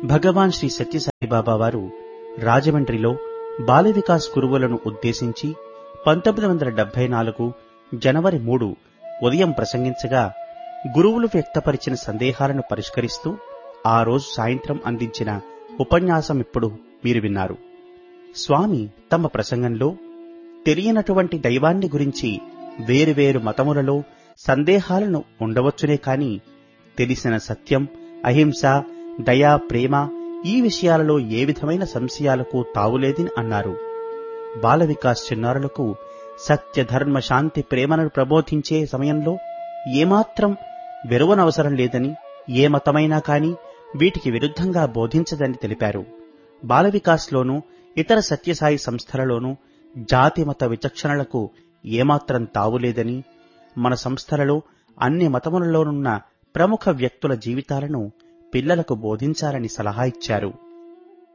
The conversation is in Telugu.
భగవాన్ శ్రీ సత్యసాయిబాబా వారు రాజమండ్రిలో బాల వికాస్ గురువులను ఉద్దేశించి పంతొమ్మిది వందల డెబ్బై నాలుగు జనవరి మూడు ఉదయం ప్రసంగించగా గురువులు వ్యక్తపరిచిన సందేహాలను పరిష్కరిస్తూ ఆ రోజు సాయంత్రం అందించిన ఉపన్యాసం ఇప్పుడు మీరు విన్నారు స్వామి తమ ప్రసంగంలో తెలియనటువంటి దైవాన్ని గురించి వేరువేరు మతములలో సందేహాలను ఉండవచ్చునే కాని తెలిసిన సత్యం అహింస దయా ప్రేమ ఈ విషయాలలో ఏ విధమైన సంశయాలకు తావులేదని అన్నారు బాల వికాస్ చిన్నారులకు సత్య ధర్మ శాంతి ప్రేమను ప్రబోధించే సమయంలో ఏమాత్రం వెరువనవసరం లేదని ఏ మతమైనా కాని వీటికి విరుద్ధంగా బోధించదని తెలిపారు బాల వికాస్లోనూ ఇతర సత్యసాయి సంస్థలలోనూ జాతి మత విచక్షణలకు ఏమాత్రం తావులేదని మన సంస్థలలో అన్ని మతములలోనున్న ప్రముఖ వ్యక్తుల జీవితాలను పిల్లలకు బోధించాలని సలహా ఇచ్చారు